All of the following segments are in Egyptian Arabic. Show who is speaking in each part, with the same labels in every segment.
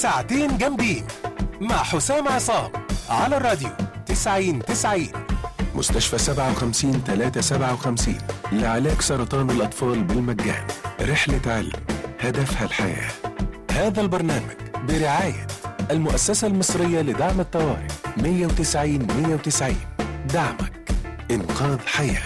Speaker 1: ساعتين جامدين مع حسام عصام على الراديو 90 90 مستشفى 57 357 لعلاج سرطان الأطفال بالمجان رحلة علم هدفها الحياة هذا البرنامج برعاية المؤسسة المصرية لدعم الطوارئ 190 190 دعمك إنقاذ حياه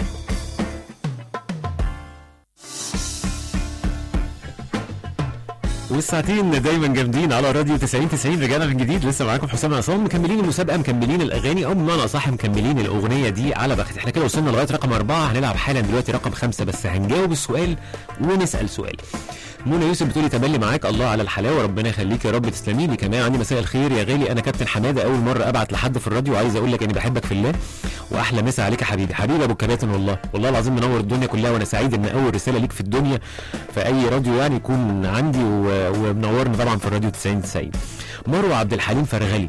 Speaker 2: والساعتين دايما جامدين على راديو 90 90 رجعنا من جديد لسه معاكم حسام عصام مكملين المسابقه مكملين الاغاني او بمعنى اصح مكملين الاغنيه دي على بخت احنا كده وصلنا لغايه رقم اربعه هنلعب حالا دلوقتي رقم خمسه بس هنجاوب السؤال ونسال سؤال منى يوسف بتقولي تملي معاك الله على الحلاوه ربنا يخليك يا رب تسلمي لي كمان عندي مساء الخير يا غالي انا كابتن حماده اول مره ابعت لحد في الراديو وعايز اقول لك اني بحبك في الله واحلى مسا عليك يا حبيبي حبيبي ابو الكباتن والله والله العظيم منور الدنيا كلها وانا سعيد ان اول رساله ليك في الدنيا في اي راديو يعني يكون عندي و- ومنورني طبعا في الراديو 90 90 مروه عبد الحليم فرغلي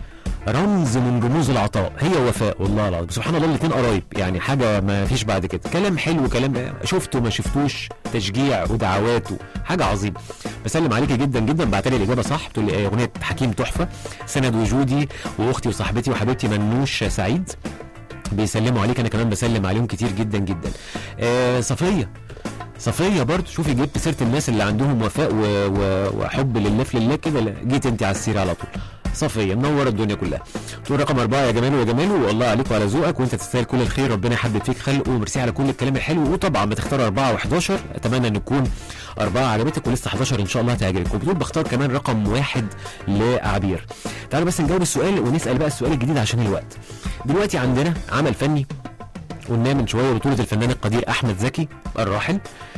Speaker 2: رمز من رموز العطاء هي وفاء والله العظيم سبحان الله الاثنين قرايب يعني حاجه ما فيش بعد كده كلام حلو كلام شفته ما شفتوش تشجيع ودعوات حاجه عظيمه بسلم عليكي جدا جدا بعت لي الاجابه صح بتقول لي اغنيه حكيم تحفه سند وجودي واختي وصاحبتي وحبيبتي منوش سعيد بيسلموا عليك انا كمان بسلم عليهم كتير جدا جدا آه صفيه صفيه برضه شوفي جبت سيره الناس اللي عندهم وفاء و... و... وحب لله في لله كده لا، جيت انت على السيره على طول صفيه منوره الدنيا كلها تقول رقم أربعة يا جمال ويا جمال والله عليك وعلى ذوقك وانت تستاهل كل الخير ربنا يحبب فيك خلقه وميرسي على كل الكلام الحلو وطبعا بتختار أربعة و11 اتمنى ان تكون أربعة عجبتك ولسه 11 ان شاء الله هتعجبك وبتقول بختار كمان رقم واحد لعبير تعالوا بس نجاوب السؤال ونسال بقى السؤال الجديد عشان الوقت دلوقتي عندنا عمل فني قلناه من شويه بطوله الفنان القدير احمد زكي الراحل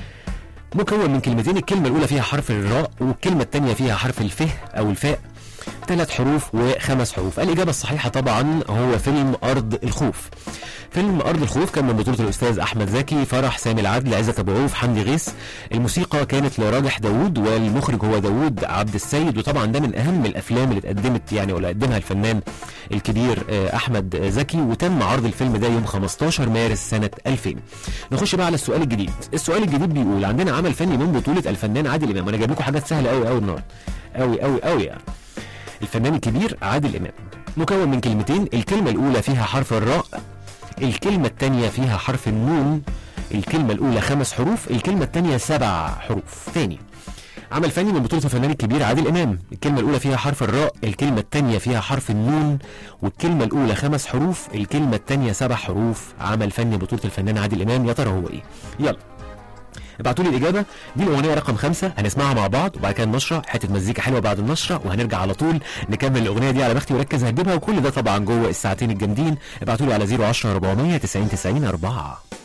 Speaker 2: مكون من كلمتين الكلمه الاولى فيها حرف الراء والكلمه الثانيه فيها حرف الفه او الفاء ثلاث حروف وخمس حروف الإجابة الصحيحة طبعا هو فيلم أرض الخوف فيلم أرض الخوف كان من بطولة الأستاذ أحمد زكي فرح سامي العدل عزت أبو عوف حمدي غيث الموسيقى كانت لراجح داوود والمخرج هو داوود عبد السيد وطبعا ده من أهم الأفلام اللي اتقدمت يعني ولا قدمها الفنان الكبير آه، أحمد زكي وتم عرض الفيلم ده يوم 15 مارس سنة 2000 نخش بقى على السؤال الجديد السؤال الجديد بيقول عندنا عمل فني من بطولة الفنان عادل إمام وأنا جايب لكم حاجات سهلة قوي قوي النهارده قوي قوي قوي يعني الفنان الكبير عادل إمام مكون من كلمتين الكلمة الأولى فيها حرف الراء الكلمة الثانية فيها حرف النون الكلمة الأولى خمس حروف الكلمة الثانية سبع حروف تاني عمل فني من بطولة الفنان الكبير عادل إمام الكلمة الأولى فيها حرف الراء الكلمة الثانية فيها حرف النون والكلمة الأولى خمس حروف الكلمة الثانية سبع حروف عمل فني بطولة الفنان عادل إمام يا ترى هو إيه يلا ابعتوا لي الاجابه دي الاغنيه رقم خمسة هنسمعها مع بعض وبعد كده النشره حته مزيكا حلوه بعد النشره وهنرجع على طول نكمل الاغنيه دي على بختي وركز هتجيبها وكل ده طبعا جوه الساعتين الجامدين ابعتوا لي على 010 400 90 90 4